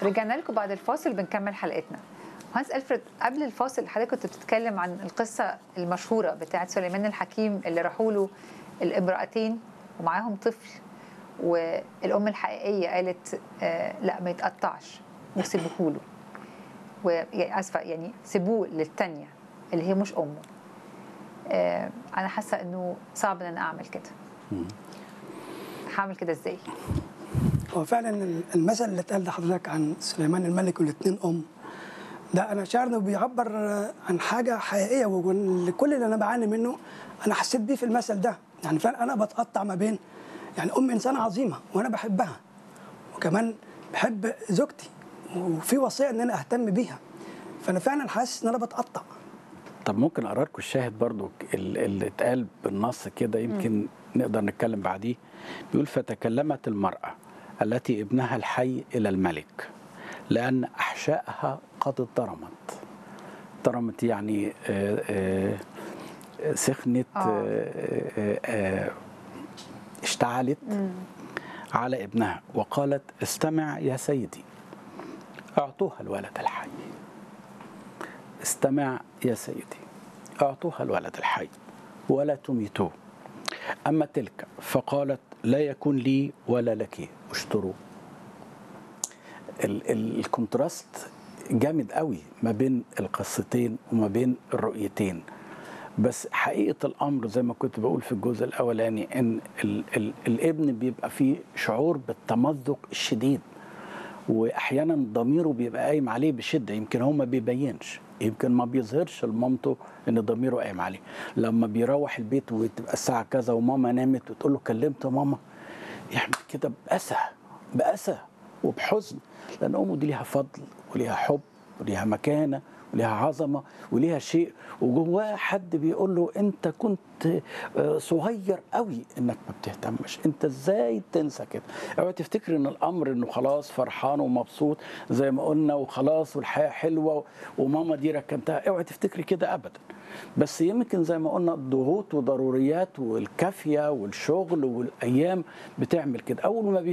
رجعنا لكم بعد الفاصل بنكمل حلقتنا هانس الفريد قبل الفاصل حضرتك كنت بتتكلم عن القصه المشهوره بتاعه سليمان الحكيم اللي راحوا له الامرأتين ومعاهم طفل والام الحقيقيه قالت آه لا ما يتقطعش وسيبوه له ويعني اسفه يعني سيبوه للتانيه اللي هي مش امه آه انا حاسه انه صعب ان انا اعمل كده هعمل كده ازاي هو فعلا المثل اللي اتقال لحضرتك عن سليمان الملك والاثنين ام ده انا شاعر انه بيعبر عن حاجه حقيقيه وكل اللي انا بعاني منه انا حسيت بيه في المثل ده يعني فعلا انا بتقطع ما بين يعني ام انسانه عظيمه وانا بحبها وكمان بحب زوجتي وفي وصيه ان انا اهتم بيها فانا فعلا حاسس ان انا بتقطع طب ممكن اقرا لكم الشاهد برضو اللي اتقال بالنص كده يمكن نقدر نتكلم بعديه بيقول فتكلمت المراه التي ابنها الحي الى الملك لان احشائها قد اتضرمت ضرمت يعني آآ آآ سخنت آآ اشتعلت مم. على ابنها وقالت استمع يا سيدي اعطوها الولد الحي استمع يا سيدي اعطوها الولد الحي ولا تميتوه اما تلك فقالت لا يكون لي ولا لك اشتروا الكونتراست جامد قوي ما بين القصتين وما بين الرؤيتين بس حقيقة الأمر زي ما كنت بقول في الجزء الأولاني إن ال ال الابن بيبقى فيه شعور بالتمزق الشديد وأحيانا ضميره بيبقى قايم عليه بشدة يمكن هو ما بيبينش يمكن ما بيظهرش لمامته ان ضميره قايم عليه لما بيروح البيت وتبقى الساعه كذا وماما نامت وتقول له كلمت ماما يعمل كده بأسى بأسى وبحزن لان امه دي ليها فضل وليها حب وليها مكانه وليها عظمه وليها شيء وجواه حد بيقول له انت كنت صغير قوي انك ما بتهتمش انت ازاي تنسى كده اوعى تفتكر ان الامر انه خلاص فرحان ومبسوط زي ما قلنا وخلاص والحياه حلوه وماما دي ركنتها اوعى تفتكري كده ابدا بس يمكن زي ما قلنا الضغوط وضروريات والكافيه والشغل والايام بتعمل كده اول ما